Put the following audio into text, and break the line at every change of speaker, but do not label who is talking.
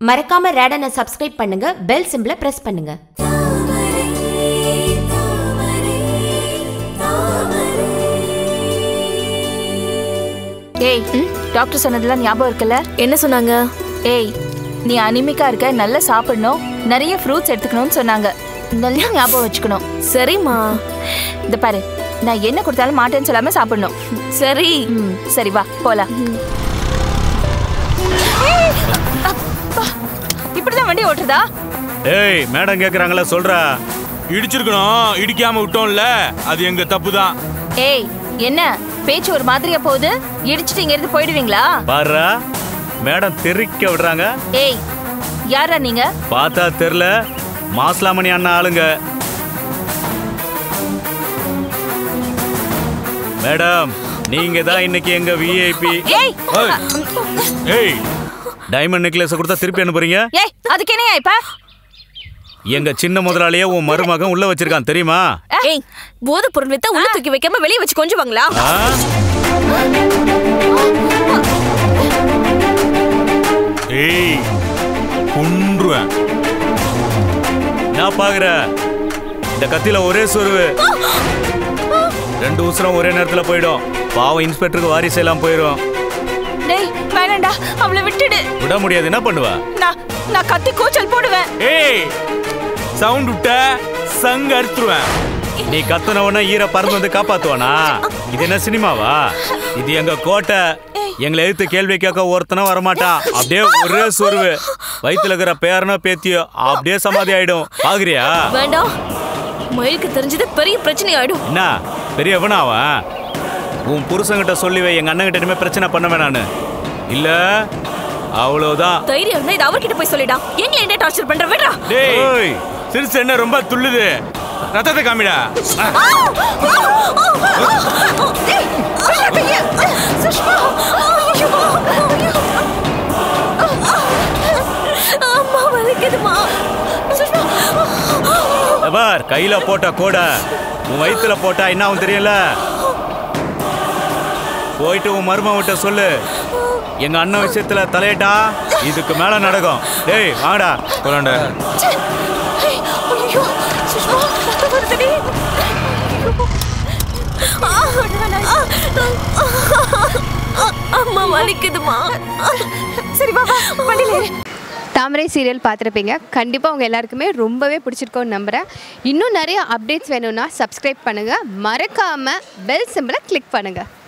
மறக்காம ரேடனை சப்ஸ்கிரைப் பண்ணுங்க பெல் சிம்பிளை பிரஸ் பண்ணுங்க
ஏய் டாக்டர் சொன்னதெல்லாம் ஞாபகம் இருக்குல்ல
என்ன சொன்னாங்க
ஏய் நீ அனிமிக்கா இருக்க நல்லா சாப்பிடணும் நிறைய ஃப்ரூட்ஸ் எடுத்துக்கணும்னு சொன்னாங்க நல்லா ஞாபகம் வச்சுக்கணும்
சரிம்மா
இந்த பாரு நான் என்ன கொடுத்தாலும் மாட்டேன்னு சொல்லாம சாப்பிடணும்
சரி
ம் சரி வா போலாம் ஏய், அப்பா, இப்படிதான் வண்டி ஓட்டுறதா
ஏய் மேடம் கேக்குறாங்களா சொல்றா
இடிச்சிருக்கணும் இடிக்காம விட்டோம்ல அது எங்க தப்பு தான்
ஏய் என்ன பேச்சு ஒரு மாதிரியா போகுது இடிச்சிட்டு இங்க இருந்து போயிடுவீங்களா
பாருடா மேடம் தெறிக்க விடுறாங்க
ஏய் யாரா நீங்க
பார்த்தா தெரில மாஸ்லாமணி அண்ணா ஆளுங்க மேடம் நீங்க தான் இன்னைக்கு எங்க விஐபி
ஏய்
ஏய்
டைமண்ட் நெக்லஸ் கொடுத்தா திருப்பி அனுப்புறீங்க
ஏய் அதுக்கு என்னையா இப்ப
எங்க சின்ன முதலாளியே உன் மருமகன் உள்ள வச்சிருக்கான் தெரியுமா
ஏய் போதை பொருள் வித்தா உள்ள தூக்கி வைக்காம வெளியே வச்சு கொஞ்சுவாங்களா
ஆ?
ஏய் குன்றுவேன்
நான் பாக்குற இந்த கத்தியில ஒரே சொருவு ரெண்டு உசுரம் ஒரே நேரத்துல போயிடும் பாவம் இன்ஸ்பெக்டருக்கு வாரிசு எல்லாம் போயிடும்
டேய் வேணாண்டா அவளை விட்டுடு
விட முடியாது என்ன பண்ணுவ
நான் நான் கத்தி கூச்சல் போடுவேன்
ஏய் சவுண்ட் விட்ட சங்க அறுத்துருவேன்
நீ கத்துனவன ஈர பறந்து வந்து காப்பாத்துவானா இது என்ன சினிமாவா இது எங்க கோட்டை எங்களை எதிர்த்து கேள்வி கேட்க ஒருத்தனும் வரமாட்டான் அப்படியே ஒரே சொருவு வயித்துல இருக்கிற பேரனோ பேத்தியோ அப்படியே சமாதி ஆயிடும் பாக்குறியா
வேண்டாம் மயிலுக்கு தெரிஞ்சது பெரிய பிரச்சனை ஆயிடும்
என்ன பெரிய அவன் உன் புருஷன்கிட்ட சொல்லி வை எங்க அண்ணன் கிட்ட இனிமே பிரச்சனை பண்ண வேணான்னு இல்ல அவ்வளவுதான்
தைரியம் இருந்தா இது அவர்கிட்ட போய் சொல்லிடா எங்களை என்ன டார்ச்சர் பண்ற விடுறா
டேய்
ஏய்,
சிறுசு என்ன ரொம்ப துள்ளுது ரத்தத்தை காமிடா
அம்மா வலிக்குதுமா சுஷ்மா
இத பார் கையில போட்ட கூட உன் வயித்துல போட்டா என்ன ஆகும் தெரியல போயிட்டு உன் மருமகிட்ட சொல்லு எங்க அண்ணன் விஷயத்துல தலையிட்டா இதுக்கு மேல நடக்கும் டேய் வாடா
போலாண்டா
ஐயோ சுஷ்மா ரத்தம் வருதுடி அம்மா வலிக்குதுமா
சரி வா வா வண்டியில ஏறு.
தாமரை சீரியல் பார்த்துருப்பீங்க கண்டிப்பாக உங்கள் எல்லாருக்குமே ரொம்பவே பிடிச்சிருக்கோன்னு நம்புகிறேன் இன்னும் நிறைய அப்டேட்ஸ் வேணும்னா சப்ஸ்கிரைப் பண்ணுங்கள் மறக்காமல் பெல் சிம்பிளை கிளிக் பண்ணுங்கள்